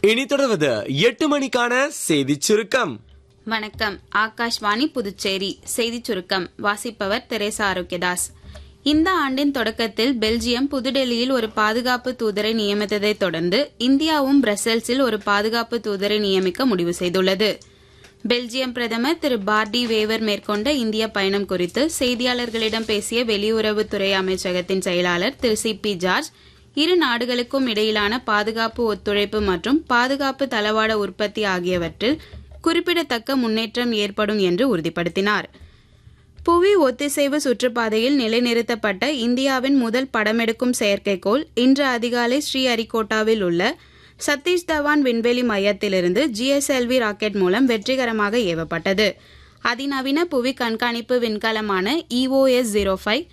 இனி தொடர்வது எட்டு மணிக்கான செய்திச் சுருக்கம் வணக்கம் ஆகாஷ்வாணி புதுச்சேரி செய்திச் சுருக்கம் வாசிப்பவர் தெரேசா ஆரோக்கியதாஸ் இந்த ஆண்டின் தொடக்கத்தில் பெல்ஜியம் புதுடெல்லியில் ஒரு பாதுகாப்பு தூதரை நியமித்ததைத் தொடர்ந்து இந்தியாவும் பிரசல்ஸில் ஒரு பாதுகாப்பு தூதரை நியமிக்க முடிவு செய்துள்ளது பெல்ஜியம் பிரதமர் திரு பார்டி வேவர் மேற்கொண்ட இந்திய பயணம் குறித்து செய்தியாளர்களிடம் பேசிய வெளியுறவுத்துறை அமைச்சகத்தின் செயலாளர் திரு சி பி ஜார்ஜ் இரு நாடுகளுக்கும் இடையிலான பாதுகாப்பு ஒத்துழைப்பு மற்றும் பாதுகாப்பு தளவாட உற்பத்தி ஆகியவற்றில் குறிப்பிடத்தக்க முன்னேற்றம் ஏற்படும் என்று உறுதிப்படுத்தினார் புவி ஒத்திசைவு சுற்றுப்பாதையில் நிலைநிறுத்தப்பட்ட இந்தியாவின் முதல் படமெடுக்கும் செயற்கைக்கோள் இன்று அதிகாலை ஸ்ரீஹரிகோட்டாவில் உள்ள சதீஷ் தவான் விண்வெளி மையத்திலிருந்து ஜிஎஸ்எல்வி ராக்கெட் மூலம் வெற்றிகரமாக ஏவப்பட்டது அதிநவீன புவி கண்காணிப்பு விண்கலமான இஓஎஸ் ஜீரோ ஃபைவ்